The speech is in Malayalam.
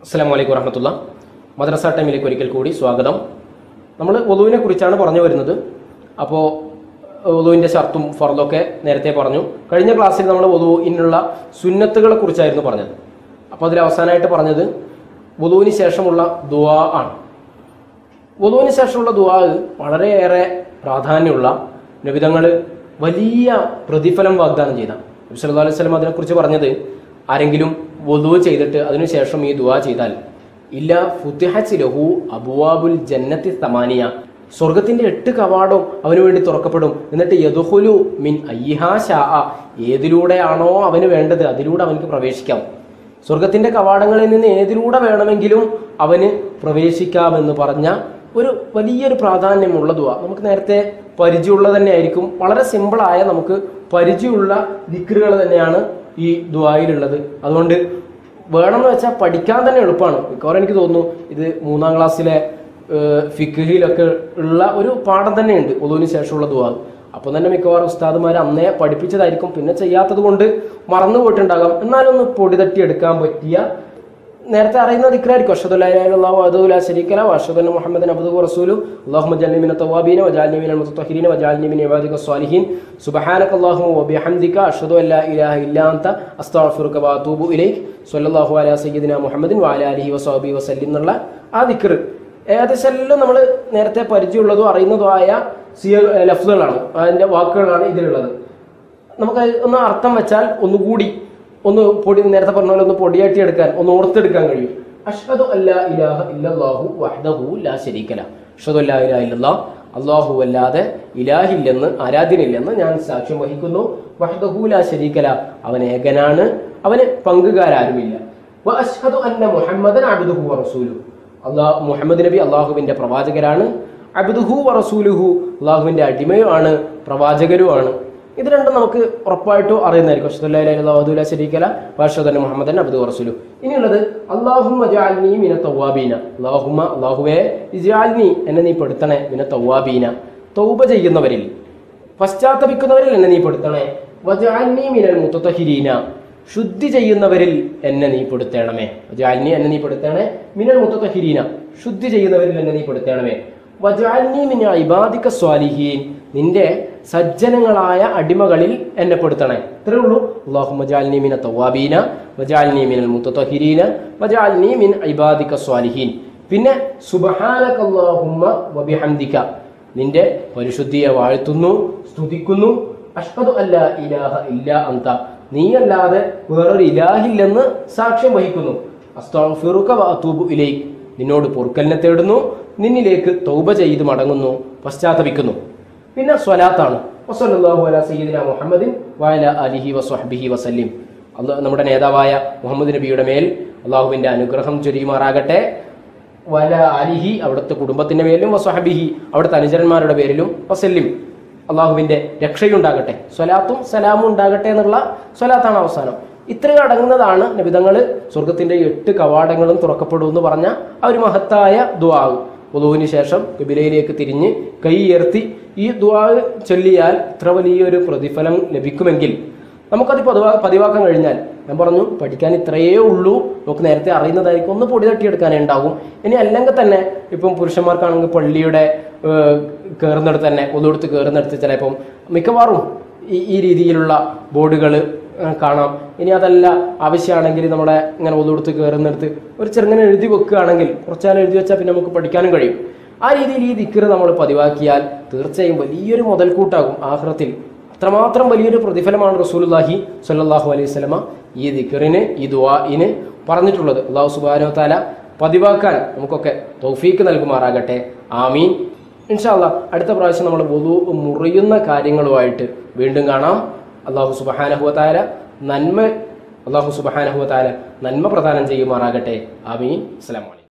അസ്സാം വലൈക്കും വറഹമത്തുള്ള മദ്രസ ടൈമിലേക്ക് ഒരിക്കൽ കൂടി സ്വാഗതം നമ്മൾ വധുവിനെ കുറിച്ചാണ് പറഞ്ഞു വരുന്നത് അപ്പോൾ വധുവിൻ്റെ ഷർത്തും ഫർദൊക്കെ നേരത്തെ പറഞ്ഞു കഴിഞ്ഞ ക്ലാസ്സിൽ നമ്മൾ വധുവിനുള്ള സുന്നത്തുകളെ കുറിച്ചായിരുന്നു പറഞ്ഞത് അപ്പോൾ അതിൽ അവസാനമായിട്ട് പറഞ്ഞത് വധുവിന് ശേഷമുള്ള ദുആ ആണ് വധുവിന് ശേഷമുള്ള ദുആ വളരെയേറെ പ്രാധാന്യമുള്ള നബിതങ്ങൾ വലിയ പ്രതിഫലം വാഗ്ദാനം ചെയ്ത നബി സല്ലല്ലാഹു അലൈഹി വസല്ലം അതിനെക്കുറിച്ച് പറഞ്ഞത് ആരെങ്കിലും വധു ചെയ്തിട്ട് അതിനുശേഷം ഈ ദുആ ചെയ്താൽ ഇല്ല ഫുത്തിഹച്ച് ലഹു അബുവാബുൽ ജന്നത്തി തമാനിയ സ്വർഗത്തിന്റെ എട്ട് കവാടവും അവന് വേണ്ടി തുറക്കപ്പെടും എന്നിട്ട് യദുഹുലു മിൻ അയ്യിഹാ ഷാ ഏതിലൂടെയാണോ അവന് വേണ്ടത് അതിലൂടെ അവനക്ക് പ്രവേശിക്കാം സ്വർഗത്തിന്റെ കവാടങ്ങളിൽ നിന്ന് ഏതിലൂടെ വേണമെങ്കിലും അവന് പ്രവേശിക്കാമെന്ന് പറഞ്ഞ ഒരു വലിയൊരു പ്രാധാന്യമുള്ള ദുവ നമുക്ക് നേരത്തെ പരിചയമുള്ളത് തന്നെയായിരിക്കും വളരെ സിമ്പിളായ നമുക്ക് പരിചയമുള്ള ദിക്റുകൾ തന്നെയാണ് ഈ ദുവായിലുള്ളത് അതുകൊണ്ട് വേണമെന്ന് വെച്ചാൽ പഠിക്കാൻ തന്നെ എളുപ്പമാണ് മിക്കവാറും എനിക്ക് തോന്നുന്നു ഇത് മൂന്നാം ക്ലാസ്സിലെ ഫിഖിലൊക്കെ ഉള്ള ഒരു പാഠം തന്നെയുണ്ട് ഒതുവിന് ശേഷമുള്ള ദുവാ അപ്പം തന്നെ മിക്കവാറും ഉസ്താദുമാർ അന്നേ പഠിപ്പിച്ചതായിരിക്കും പിന്നെ ചെയ്യാത്തത് കൊണ്ട് മറന്നു പോയിട്ടുണ്ടാകാം എന്നാലൊന്ന് പൊടി തട്ടി എടുക്കാൻ പറ്റിയ നേരത്തെ അറിയുന്ന ദിക്രായിരിക്കും അഷദുല്ലാഹു അദുല ശരീക്കല അഷദുൽ മുഹമ്മദ് അബ്ദു റസൂലു അല്ലാഹുമ്മ ജഅൽനി മിന തവാബീന വജഅൽനി മിനൽ മുതത്തഹിരീന വജഅൽനി മിൻ ഇബാദിക സ്വാലിഹീൻ സുബ്ഹാനക അല്ലാഹുമ്മ വബിഹംദിക അഷ്ഹദു അല്ലാ ഇലാഹ ഇല്ലാ അൻത അസ്തഗ്ഫിറുക വഅതൂബു ഇലൈക് സ്വല്ലല്ലാഹു അലാ സയ്യിദിന മുഹമ്മദിൻ വഅലാ ആലിഹി വസഹബിഹി വസല്ലം എന്നുള്ള ആ ദിക്ർ ഏകദേശം എല്ലാം നമ്മൾ നേരത്തെ പരിചയമുള്ളതും അറിയുന്നതും ആയ സിയ ലഫ്ലുകളാണ് അതിന്റെ വാക്കുകളാണ് ഇതിലുള്ളത് നമുക്ക് ഒന്ന് അർത്ഥം വെച്ചാൽ ഒന്നുകൂടി ഒന്ന് പൊടി നേരത്തെ പറഞ്ഞ പോലെ ഒന്ന് പൊടിയാട്ടി എടുക്കാൻ ഒന്ന് ഓർത്തെടുക്കാൻ കഴിയും അഷ്ഹദു അല്ലാ ഇലാഹ ഇല്ലല്ലാഹു വഹ്ദഹു ലാ ശരീക ല അഷ്ഹദു അല്ലാ ഇലാഹ ഇല്ലല്ലാഹ് അല്ലാഹു അല്ലാതെ ഇലാഹില്ലെന്ന് ആരാധ്യനില്ലെന്ന് ഞാൻ സാക്ഷ്യം വഹിക്കുന്നു വഹ്ദഹു ലാ ശരീക ല അവൻ ഏകനാണ് അവന് പങ്കുകാരാരുമില്ല വ അഷ്ഹദു അന്ന മുഹമ്മദൻ അബ്ദുഹു വ റസൂലുഹു അള്ളാഹ് മുഹമ്മദ് നബി അള്ളാഹുവിന്റെ പ്രവാചകരാണ് അബ്ദുഹു വ റസൂലുഹു അള്ളാഹുവിന്റെ അടിമയുമാണ് പ്രവാചകരുമാണ് ഇത് രണ്ടും നമുക്ക് ഉറപ്പായിട്ടും അറിയുന്നതായിരിക്കും അഷ്ഹദുല്ലാ ശരീക്കല വാഷദൻ മുഹമ്മദൻ അബ്ദു റസൂലു ഇനിയുള്ളത് അള്ളാഹുമ്മ ജഅൽനി മിന തവ്വാബീന അള്ളാഹുമ്മ അള്ളാഹുവേ ഇജാൽനി എന്നെ നീ പെടുത്തണേ മിന തവ്വാബീന തൗബ ചെയ്യുന്നവരിൽ പശ്ചാത്തപിക്കുന്നവരിൽ എന്നെ നീ പെടുത്തണേ വജഅൽനി മിനൽ മുത്തതഹിരീന ശുദ്ധി ചെയ്യുന്നവരിൽ എന്നെ നീ പെടുത്തേണമേ വജഅൽനി എന്നെ നീ പെടുത്തേണേ മിനൽ മുത്തതഹിരീന ശുദ്ധി ചെയ്യുന്നവരിൽ എന്നെ നീ പെടുത്തേണമേ വജഅൽനി മിന ഇബാദിക സ്വാലിഹീൻ നിന്റെ സജ്ജനങ്ങളായ അടിമകളിൽ എന്നെ പെടുത്തണേ ഇത്രേ ഉള്ളൂ അള്ളാഹു മജാൽനി മിന തവാബീന വജാൽനി മിനൽ മുത്തഹിരീന വജാൽനി മിൻ ഇബാദിക സ്വാലിഹീൻ പിന്നെ സുബഹാനക അല്ലാഹുമ്മ വബിഹംദിക നിന്റെ പരിശുദ്ധിയെ വാഴ്ത്തുന്നു സ്തുതിക്കുന്നു അഷ്ഹദു അല്ല ഇലാഹ ഇല്ല അന്ത നീയല്ലാതെ വേറൊരു ഇലാഹില്ലെന്ന് സാക്ഷ്യം വഹിക്കുന്നു അസ്തഗ്ഫിറുക വഅതൂബു ഇലൈക് നിന്നോട് പൊറുക്കലിനെ തേടുന്നു നിന്നിലേക്ക് തൗബ ചെയ്ത് മടങ്ങുന്നു പശ്ചാത്തപിക്കുന്നു പിന്നെ സ്വലാത്താണ് വസല്ലല്ലാഹു അലാ സയ്യിദിന മുഹമ്മദിൻ വഅല അലിഹി വസ്വഹ്ബിഹി വസല്ലിം അള്ളാഹ് നമ്മുടെ നേതാവായ മുഹമ്മദ് നബിയുടെ മേൽ അള്ളാഹുവിന്റെ അനുഗ്രഹം ചൊരിയുമാറാകട്ടെ വല അലിഹി അവിടുത്തെ കുടുംബത്തിന്റെ പേരിലും വസ്വഹബിഹി അവിടുത്തെ അനുചരന്മാരുടെ പേരിലും വസല്ലിം അള്ളാഹുവിന്റെ രക്ഷയുണ്ടാകട്ടെ സ്വലാത്തും സലാമും ഉണ്ടാകട്ടെ എന്നുള്ള സ്വലാത്താണ് അവസാനം ഇത്രയും അടങ്ങുന്നതാണ് നബിതങ്ങൾ സ്വർഗത്തിന്റെ എട്ട് കവാടങ്ങളും തുറക്കപ്പെടും എന്ന് പറഞ്ഞ ആ ഒരു മഹത്തായ ദുആവ് വുളുവിന് ശേഷം കിബിലയിലേക്ക് തിരിഞ്ഞ് കൈ ഉയർത്തി ഈ ദുആ ചൊല്ലിയാൽ ഇത്ര വലിയൊരു പ്രതിഫലം ലഭിക്കുമെങ്കിൽ നമുക്കത് പതിവാ പതിവാക്കാൻ കഴിഞ്ഞാൽ ഞാൻ പറഞ്ഞു പഠിക്കാൻ ഇത്രയേ ഉള്ളൂ നമുക്ക് നേരത്തെ അറിയുന്നതായിരിക്കും ഒന്ന് പൊടി തട്ടിയെടുക്കാനേ ഉണ്ടാവും ഇനി അല്ലെങ്കിൽ തന്നെ ഇപ്പം പുരുഷന്മാർക്കാണെങ്കിൽ പള്ളിയുടെ കയറുന്നിടത്ത് തന്നെ ഒന്നുകൊടുത്ത് കയറുന്നിടത്ത് ചിലപ്പം മിക്കവാറും ഈ ഈ രീതിയിലുള്ള ബോർഡുകൾ കാണാം ഇനി അതല്ല ആവശ്യമാണെങ്കിൽ നമ്മുടെ ഇങ്ങനെ ഒന്നുകൊടുത്ത് കയറുന്നിടത്ത് ഒരു ചെറുങ്ങനെ എഴുതി വെക്കുകയാണെങ്കിൽ കുറച്ചാൽ എഴുതി വെച്ചാൽ പിന്നെ നമുക്ക് പഠിക്കാനും കഴിയും ആ രീതിയിൽ ഈ ദിക്കറ് നമ്മൾ പതിവാക്കിയാൽ തീർച്ചയായും വലിയൊരു മുതൽക്കൂട്ടാകും ആഹ്റത്തിൽ അത്രമാത്രം വലിയൊരു പ്രതിഫലമാണ് റസൂലുല്ലാഹി സല്ലാഹു അലൈഹി സ്വലമ ഈ ദിക്കറിന് ഈ ദുആഇന് പറഞ്ഞിട്ടുള്ളത് അള്ളാഹു സുബാനോ താല പതിവാക്കാൻ നമുക്കൊക്കെ തൗഫീക്ക് നൽകുമാറാകട്ടെ ആമീൻ ഇൻഷാല്ല അടുത്ത പ്രാവശ്യം നമ്മൾ വധു മുറിയുന്ന കാര്യങ്ങളുമായിട്ട് വീണ്ടും കാണാം അള്ളാഹു സുബഹാനഹുവതാല നന്മ അള്ളാഹു സുബഹാനഹുവതാല നന്മ പ്രദാനം ചെയ്യുമാറാകട്ടെ ആമീൻ അസ്സലാമു അലൈക്കും